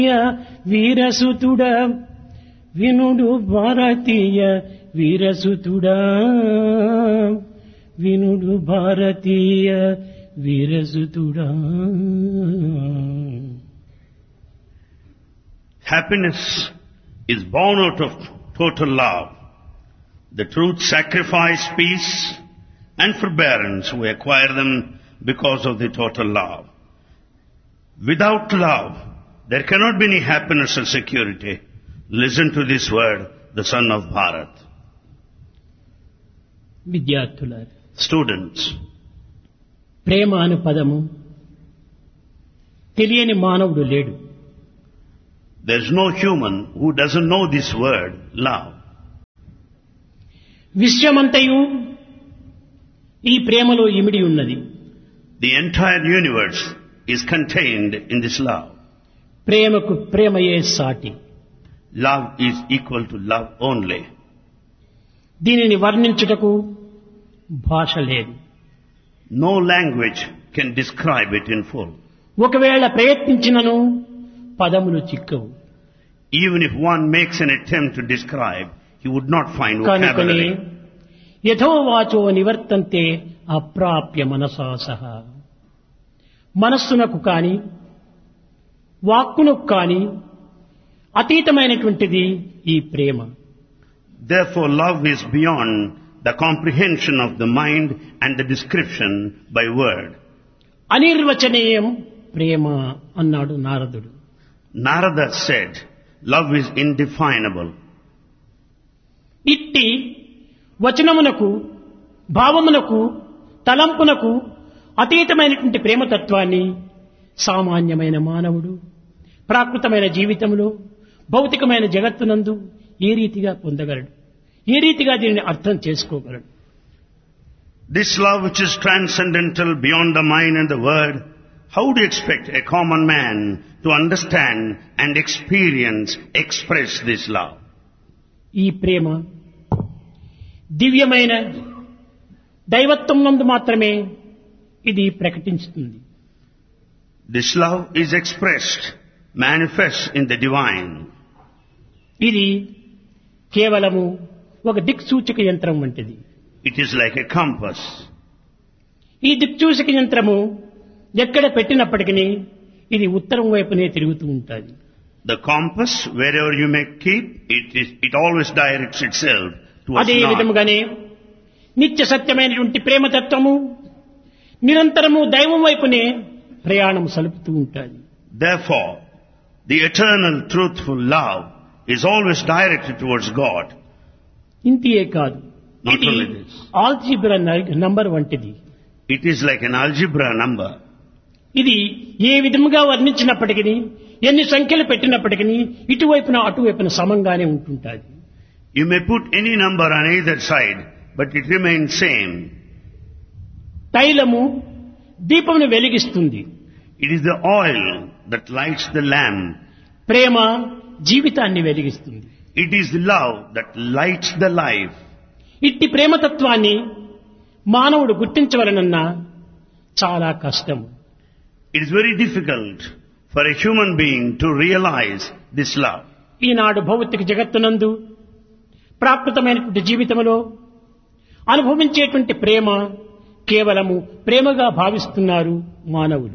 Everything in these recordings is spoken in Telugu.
వీరసుతుడ వినుడు భారతీయ వీరసుతుడా వినుడు భారతీయ వీరసుతుడా Happiness is born out of total love. The truth, sacrifice, peace, and forbearance, we acquire them because of the total love. Without love, there cannot be any happiness or security. Listen to this word, the son of Bharat. విద్యార్థులారు Students, ప్రేమ అను పదము తెలియని మానవుడు లేడు there's no human who doesn't know this word, love. విశ్వమంతయు ఈ ప్రేమలో ఇమిడి ఉన్నది The entire universe is contained in this love. ప్రేమకు ప్రేమయే సాటి Love is equal to love only. దీనిని వర్ణించుటకు భాష లేదు No language can describe it in full. ఒకవేళ ప్రయత్నించినను పదములు చిక్కవు Even if one makes an attempt to describe, he would not find కనుకనే vocabulary. యథోవాచో నివర్తంతే అప్రాప్య మనసా సహా మనస్సునకు కాని వాక్కునకు కాని అతీతమైనటువంటిది ఈ ప్రేమ Therefore, love is beyond the comprehension of the mind and the description by word. అనిర్వచనీయం ప్రేమ అన్నాడు నారదుడు Narada said, love is indefinable. ఇట్టి వచనమునకు భావమునకు తలంపునకు అతీతమైనటువంటి ప్రేమతత్వాన్ని సామాన్యమైన మానవుడు ప్రాకృతమైన జీవితంలో భౌతికమైన జగత్తునందు ఏ రీతిగా పొందగలడు ఏ రీతిగా దీనిని అర్థం చేసుకోగలడు This love which is transcendental beyond the mind and the word, how do you expect a common man to understand and experience, express this love? ఈ ప్రేమ దివ్యమైన దైవత్వం నందు మాత్రమే ఇది ప్రకటించుతుంది This love is expressed, manifest in the divine. ఇది కేవలము ఒక దిక్సూచక యంత్రం వంటిది It is like a compass. ఈ దిక్సూచక యంత్రము ఎక్కడ పెట్టినప్పటికీ ఇది ఉత్తరం వైపునే తిరుగుతూ ఉంటుంది The compass, wherever you may keep, it, is, it always directs itself towards అదే north. విధముగానే నిత్య సత్యమైనటువంటి ప్రేమతత్వము నిరంతరము దైవం వైపునే ప్రయాణం సలుపుతూ ఉంటుంది Therefore, the eternal truthful love is always directed towards God. ఇంతియే కాదు Not ఇది only this. ఆల్జీబ్రా నంబర్ వంటిది It is like an algebra number. ఇది ఏ విధముగా వర్ణించినప్పటికీ ఎన్ని సంఖ్యలు పెట్టినప్పటికీ ఇటువైపున అటువైపున సమంగానే ఉంటుంటుంది You may put any number on either side, but it remains same. తైలము దీపమును వెలిగిస్తుంది It is the oil that lights the lamp. ప్రేమ జీవితాన్ని వెలిగిస్తుంది It is the love that lights the life. ఇట్టి ప్రేమతత్వాన్ని మానవుడు గుర్తించవలనన్నా చాలా కష్టం It is very difficult for a human being to realize this love. ఈనాడు భౌతిక జగత్తునందు ప్రాకృతమైనటువంటి జీవితంలో అనుభవించేటువంటి ప్రేమ కేవలము ప్రేమగా భావిస్తున్నారు మానవులు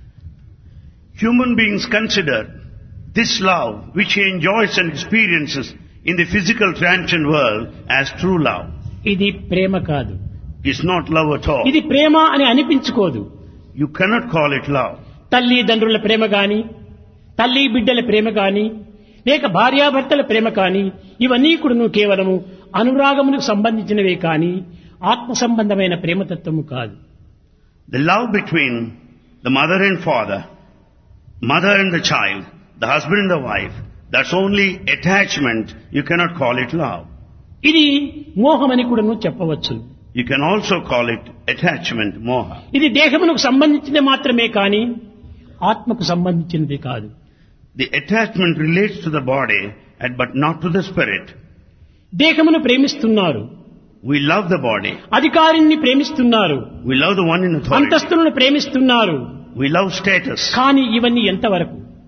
Human beings consider this love which he enjoys and experiences in the physical transient world as true love. ఇది ప్రేమ కాదు It's not love at all. ఇది ప్రేమ అని అనిపించుకోదు You cannot call it love. తల్లిదండ్రుల ప్రేమ గాని తల్లి బిడ్డల ప్రేమ గాని లేక భార్యాభర్తల ప్రేమ కాని ఇవన్నీ కూడా కేవలము అనురాగములకు సంబంధించినవే కాని ఆత్మ సంబంధమైన ప్రేమతత్వము కాదు The love between the mother and father, mother and the child, the husband and the wife, that's only attachment. You cannot call it love. ఇది మోహమని కూడాను చెప్పవచ్చు You can also call it attachment, moha. ఇది దేహమునకు సంబంధించినది మాత్రమే కాని ఆత్మకు సంబంధించినది కాదు The attachment relates to the body and but not to the spirit. దేహమును ప్రేమిస్తున్నారు We love the body. అధికారిని ప్రేమిస్తున్నారు We love the one in authority. అంతస్తులను ప్రేమిస్తున్నారు We love status. కానీ ఇవన్నీ ఎంతవరకు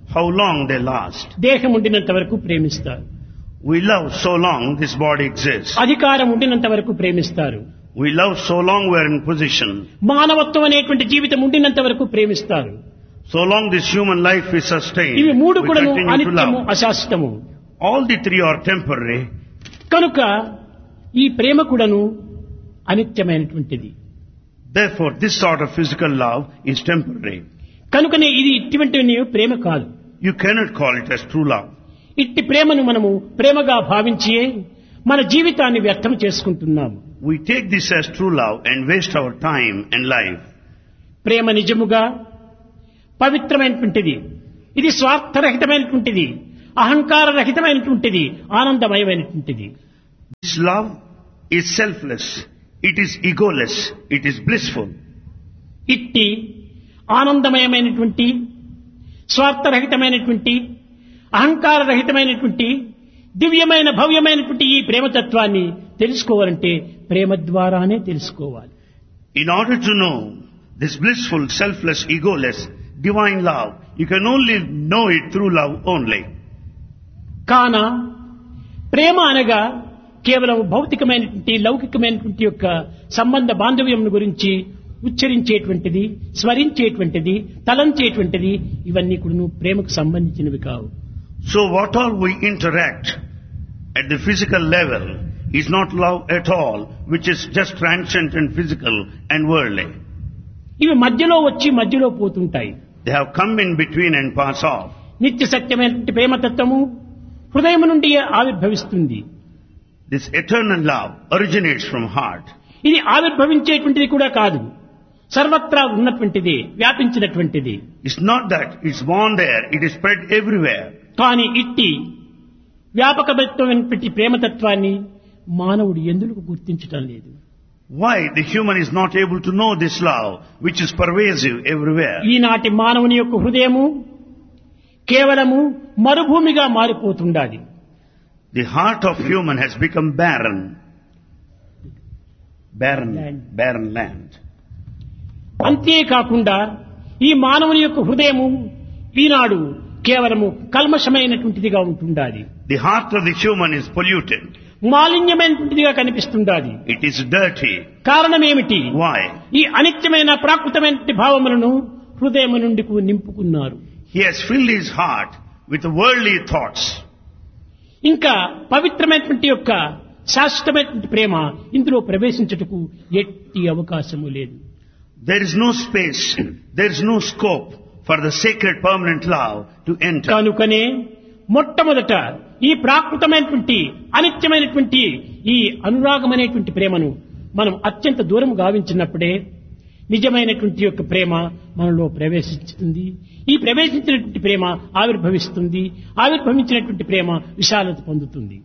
how long they last. దేహం ఉండినంత వరకు ప్రేమిస్తారు We love so long this body exists. అధికారం ఉండినంత వరకు ప్రేమిస్తారు We love so long we're in position. మానవత్వం అనేటువంటి జీవితం ఉండినంత వరకు ప్రేమిస్తారు So long this human life is sustained, ఇవి మూడు we కూడాను continue to అనిత్యము love. అశాశ్వతము All the three are temporary. కనుక ఈ ప్రేమ కూడాను అనిత్యమైనటువంటిది Therefore, this sort of physical love is temporary. కనుకనే ఇది ఇటువంటి ప్రేమ కాదు You cannot call it as true love. ఇట్టి ప్రేమను మనము ప్రేమగా భావించి మన జీవితాన్ని వ్యర్థం చేసుకుంటున్నాము We take this as true love and waste our time and life. ప్రేమ నిజముగా పవిత్రమైనటువంటిది ఇది స్వార్థరహితమైనటువంటిది అహంకార రహితమైనటువంటిది ఆనందమయమైనటువంటిది This love is selfless. It is egoless. It is blissful. ఇట్టి ఆనందమయమైనటువంటి స్వార్థరహితమైనటువంటి అహంకార రహితమైనటువంటి దివ్యమైన భవ్యమైనటువంటి ఈ ప్రేమతత్వాన్ని తెలుసుకోవాలంటే ప్రేమ ద్వారానే తెలుసుకోవాలి In order to know this blissful, selfless, egoless, divine love, you can only know it through love only. కాన ప్రేమ అనగా కేవలం భౌతికమైనటువంటి లౌకికమైనటువంటి యొక్క సంబంధ బాంధవ్యం గురించి ఉచ్చరించేటువంటిది స్మరించేటువంటిది తలంచేటువంటిది ఇవన్నీ కూడా ప్రేమకు సంబంధించినవి కావు So what all we interact at the physical level is not love at all, which is just transient and physical and worldly. ఇవి మధ్యలో వచ్చి మధ్యలో పోతుంటాయి They have come in between and pass off. నిత్య సత్యమైనటువంటి ప్రేమతత్వము హృదయం నుండి ఆవిర్భవిస్తుంది This eternal love originates from heart. ఇది ఆవిర్భవించేటువంటిది కూడా కాదు సర్వత్రా ఉన్నటువంటిది వ్యాపించినటువంటిది It's not that it's born there, it is spread everywhere. కానీ ఇట్టి వ్యాపకమైనటువంటి ప్రేమతత్వాన్ని మానవుడు ఎందుకు గుర్తించటం లేదు Why the human is not able to know this love, which is pervasive everywhere? ఈనాటి మానవుని యొక్క హృదయము కేవలము మరుభూమిగా మారిపోతుండాలి The heart of human has become barren. Barren, Land. barren land. అంతేకాకుండా ఈ మానవుని యొక్క హృదయము ఈనాడు కేవలము కల్మషమైనటువంటిదిగా ఉంటుండాలి The heart of the human is polluted. మాలిన్యమైనటువంటిదిగా కనిపిస్తుండాలి It is dirty. కారణం ఏమిటి Why? ఈ అనిత్యమైన ప్రాకృతమైనటువంటి భావములను హృదయం నుండి నింపుకున్నారు He has filled his heart with worldly thoughts. ఇంకా పవిత్రమైనటువంటి యొక్క శాశ్వతమైనటువంటి ప్రేమ ఇందులో ప్రవేశించుటకు ఎట్టి అవకాశము లేదు There is no space, there is no scope for the sacred permanent love to enter. కనుకనే మొట్టమొదట ఈ ప్రాకృతమైనటువంటి అనిత్యమైనటువంటి ఈ అనురాగం అనేటువంటి ప్రేమను మనం అత్యంత దూరం గావించినప్పుడే నిజమైనటువంటి యొక్క ప్రేమ మనలో ప్రవేశిస్తుంది ఈ ప్రవేశించినటువంటి ప్రేమ ఆవిర్భవిస్తుంది ఆవిర్భవించినటువంటి ప్రేమ విశాలత పొందుతుంది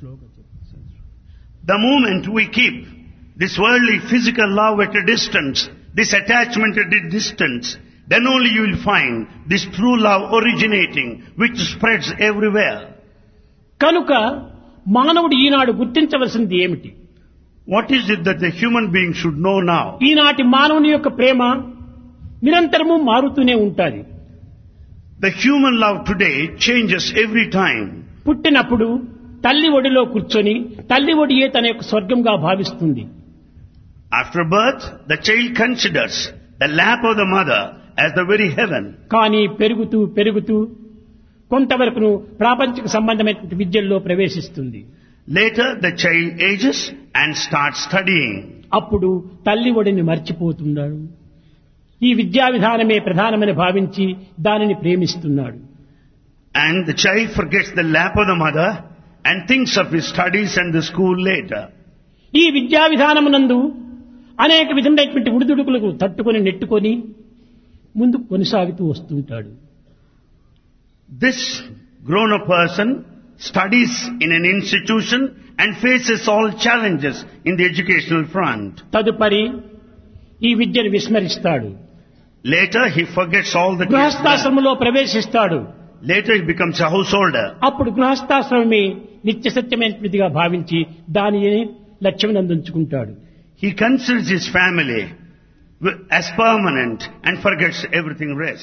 The moment we keep this worldly physical love at a distance, this attachment at a distance, then only you will find this true love originating, which spreads everywhere. కనుక మానవుడు ఈనాడు గుర్తించవలసింది ఏమిటి What is it that the human being should know now? ఈనాటి మానవుని యొక్క ప్రేమ నిరంతరము మారుతూనే ఉంటుంది The human love today changes every time. పుట్టినప్పుడు తల్లి ఒడిలో కూర్చొని తల్లి ఒడియే తన యొక్క స్వర్గంగా భావిస్తుంది After birth, the child considers the lap of the mother as the very heaven. కానీ పెరుగుతూ పెరుగుతూ కొంతవరకును ప్రాపంచిక సంబంధమైనటువంటి విద్యల్లో ప్రవేశిస్తుంది Later, the child ages and starts studying. అప్పుడు తల్లి ఒడిని మర్చిపోతున్నాడు ఈ విద్యా విధానమే ప్రధానమని భావించి దానిని ప్రేమిస్తున్నాడు And the child forgets the lap of the mother and thinks of his studies and the school later. ఈ విద్యా విధానమునందు అనేక విధమైనటువంటి ఉడిదుడుకులకు తట్టుకొని నెట్టుకొని ముందుకు కొనసాగుతూ వస్తుంటాడు This grown-up person studies in an institution and faces all challenges in the educational front. తదుపరి ఈ విద్యను విస్మరిస్తాడు Later, he forgets all the గృహస్థాశ్రమంలో ప్రవేశిస్తాడు Later, he becomes a householder. అప్పుడు గృహస్థాశ్రమమే నిత్య సత్యమైనటువంటిదిగా భావించి దానిని లక్ష్యం అందించుకుంటాడు He considers his family as permanent and forgets everything rest.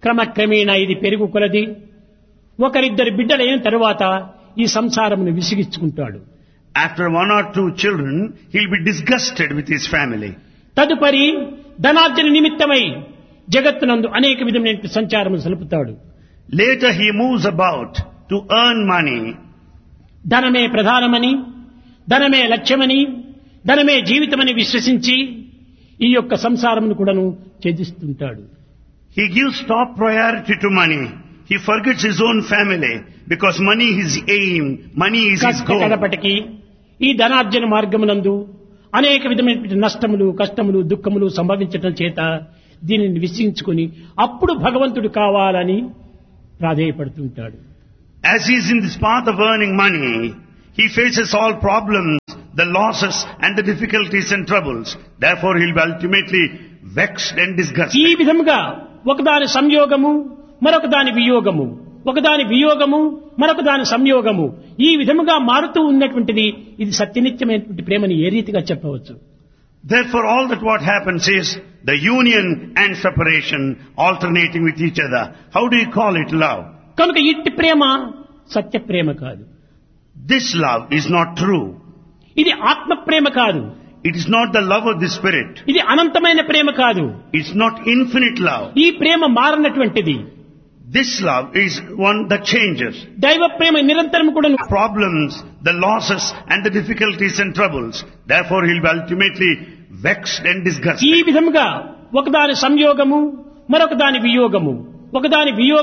క్రమక్రమేణా ఇది పెరుగు కొలది ఒకరిద్దరు బిడ్డలైన తరువాత ఈ సంసారమును విసిగించుకుంటాడు After one or two children, he'll be disgusted with his family. తదుపరి ధనార్జన నిమిత్తమై జగత్తునందు అనేక విధమైన సంచారము సలుపుతాడు Later he moves about to earn money. ధనమే ప్రధానమని ధనమే లక్ష్యమని ధనమే జీవితమని విశ్వసించి ఈ యొక్క సంసారమును కూడాను ఛేదిస్తుంటాడు He gives top priority to money. He forgets his own family because money is his aim, money is his కష్ట goal. కడపటికి ఈ ధనార్జన మార్గమునందు అనేక విధమైనటువంటి నష్టములు కష్టములు దుఃఖములు సంభవించటం చేత దీనిని విశ్వించుకుని అప్పుడు భగవంతుడు కావాలని ప్రాధేయపడుతుంటాడు As he is in this path of earning money, he faces all problems, the losses and the difficulties and troubles. Therefore he'll be ultimately vexed and disgusted. ఈ విధముగా ఒకదాని సంయోగము మరొక దాని వియోగము ఒకదాని వియోగము మరొక దాని సంయోగము ఈ విధముగా మారుతూ ఉన్నటువంటిది ఇది సత్యనిత్యమైనటువంటి ప్రేమని ఏ రీతిగా చెప్పవచ్చు Therefore all that what happens is the union and separation alternating with each other. How do you call it love? కనుక ఇట్టి ప్రేమ సత్య ప్రేమ కాదు This love is not true. ఇది ఆత్మ ప్రేమ కాదు It is not the love of the spirit. ఇది అనంతమైన ప్రేమ కాదు It's not infinite love. ఈ ప్రేమ మారనటువంటిది This love is one that changes. దైవ ప్రేమ నిరంతరం కూడా Problems, the losses and the difficulties and troubles. Therefore he'll be ultimately vexed and ఈ disgusted. విధముగా ఒకదాని సంయోగము మరొక దాని వియోగము ఒకదాని వియోగం